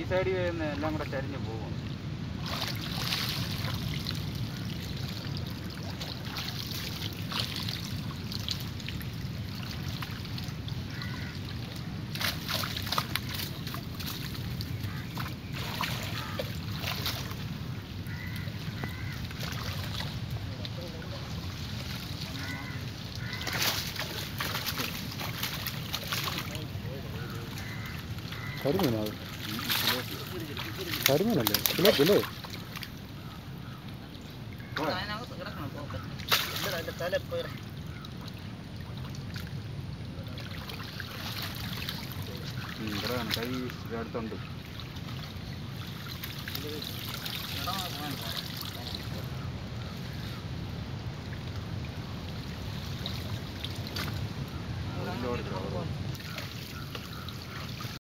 സൈഡിൽ വരുന്ന എല്ലാം കൂടെ ചരിഞ്ഞ് പോകും കരിമീനോ അത് കരിമീനല്ലേ കിലോക്കല്ലേ അതിനകത്ത് കിടക്കണം പോക്ക് ഇവിടെ അതിന്റെ തല പോയി ഇവിടെയാണ് കൈ ഇവിടെ അടുത്തുണ്ട് ഇതിലോട്ട്